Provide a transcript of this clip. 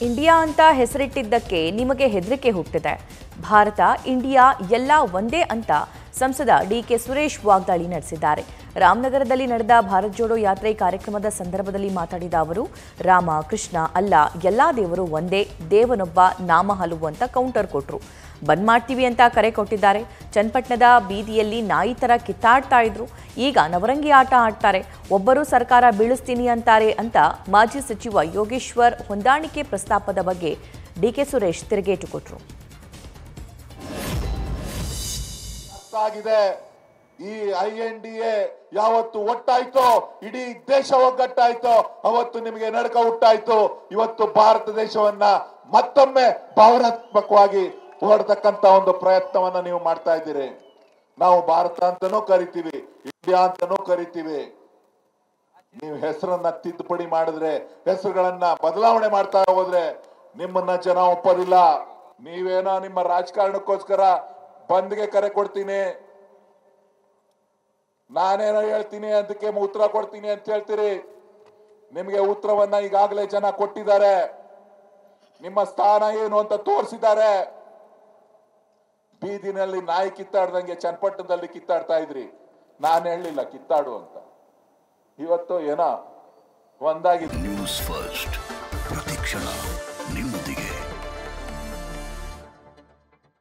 India ಅಂತ ಹೆಸರಿಟ್ಟಿದ್ದಕ್ಕೆ ನಿಮಗೆ ಹೆದರಿಕೆ ಹುಟ್ಟಿದೆ ಭಾರತ ಇಂಡಿಯಾ ಎಲ್ಲ ಒಂದೇ ಅಂತ ಸಂಸದ ಡಿಕೆ ಸುರೇಶ್ ವಾಗ್ದಾಳಿ ನಡೆಸಿದ್ದಾರೆ ರಾಮನಗರದಲ್ಲಿ ನಡೆದ ಭಾರತ್ ಜೋಡೋ ಯಾತ್ರೆ ಕಾರ್ಯಕ್ರಮದ ಸಂದರ್ಭದಲ್ಲಿ ಮಾತಾಡಿದ ಅವರು ರಾಮ ಕೃಷ್ಣ ಅಲ್ಲ ಎಲ್ಲಾ ದೇವರು ಒಂದೇ ದೇವನೊಬ್ಬ ನಾಮ ಹಲವು ಅಂತ ಕೌಂಟರ್ ಕೊಟ್ರು ಬಂದ್ ಮಾಡ್ತೀವಿ ಅಂತ ಕರೆ ಕೊಟ್ಟಿದ್ದಾರೆ ಚನ್ನಪಟ್ಟಣದ ಬೀದಿಯಲ್ಲಿ ನಾಯಿ ತರ ಕಿತ್ತಾಡ್ತಾ ಇದ್ರು ಈಗ ನವರಂಗಿ ಆಟ ಆಡ್ತಾರೆ ಒಬ್ಬರು ಸರ್ಕಾರ ಬೀಳಿಸ್ತೀನಿ ಅಂತಾರೆ ಅಂತ ಮಾಜಿ ಸಚಿವ ಯೋಗೇಶ್ವರ್ ಹೊಂದಾಣಿಕೆ ಪ್ರಸ್ತಾಪದ ಬಗ್ಗೆ ಡಿಕೆ ಸುರೇಶ್ ತಿರುಗೇಟು ಕೊಟ್ರು ಆಗಿದೆ ಈ ಐ ಎನ್ ಡಿ ಎ ಯಾವತ್ತು ಒಟ್ಟಾಯ್ತೋ ಇಡೀ ದೇಶ ಒಗ್ಗಟ್ಟಾಯ್ತೋ ಅವತ್ತು ನಿಮಗೆ ನಡಕ ಹುಟ್ಟಾಯ್ತು ಇವತ್ತು ಭಾರತ ದೇಶವನ್ನ ಮತ್ತೊಮ್ಮೆ ಭಾವನಾತ್ಮಕವಾಗಿ ಹೊರಡ್ತಕ್ಕಂತ ಒಂದು ಪ್ರಯತ್ನವನ್ನ ನೀವು ಮಾಡ್ತಾ ಇದ್ದೀರಿ ನಾವು ಭಾರತ ಅಂತಾನೂ ಕರಿತೀವಿ ಇಂಡಿಯಾ ಅಂತಾನೂ ಕರಿತೀವಿ ನೀವು ಹೆಸರನ್ನ ತಿದ್ದುಪಡಿ ಮಾಡಿದ್ರೆ ಹೆಸರುಗಳನ್ನ ಬದಲಾವಣೆ ಮಾಡ್ತಾ ಹೋದ್ರೆ ನಿಮ್ಮನ್ನ ಜನ ಒಪ್ಪೋದಿಲ್ಲ ನೀವೇನೋ ನಿಮ್ಮ ರಾಜಕಾರಣಕ್ಕೋಸ್ಕರ ಬಂದ್ಗೆ ಕರೆ ಕೊಡ್ತೀನಿ ನಾನೇನೋ ಹೇಳ್ತೀನಿ ಅದಕ್ಕೆ ಉತ್ತರ ಕೊಡ್ತೀನಿ ಅಂತ ಹೇಳ್ತೀರಿ ನಿಮಗೆ ಉತ್ತರವನ್ನ ಈಗಾಗಲೇ ಜನ ಕೊಟ್ಟಿದ್ದಾರೆ ನಿಮ್ಮ ಸ್ಥಾನ ಏನು ಅಂತ ತೋರಿಸಿದ್ದಾರೆ ಬೀದಿನಲ್ಲಿ ನಾಯಿ ಕಿತ್ತಾಡ್ದಂಗೆ ಚನ್ನಪಟ್ಟಣದಲ್ಲಿ ಕಿತ್ತಾಡ್ತಾ ಇದ್ರಿ ನಾನು ಹೇಳಲಿಲ್ಲ ಕಿತ್ತಾಡು ಅಂತ ಇವತ್ತು ಏನೋ ಒಂದಾಗಿ ನ್ಯೂಸ್ ಫಸ್ಟ್ ಪ್ರತಿಕ್ಷಣ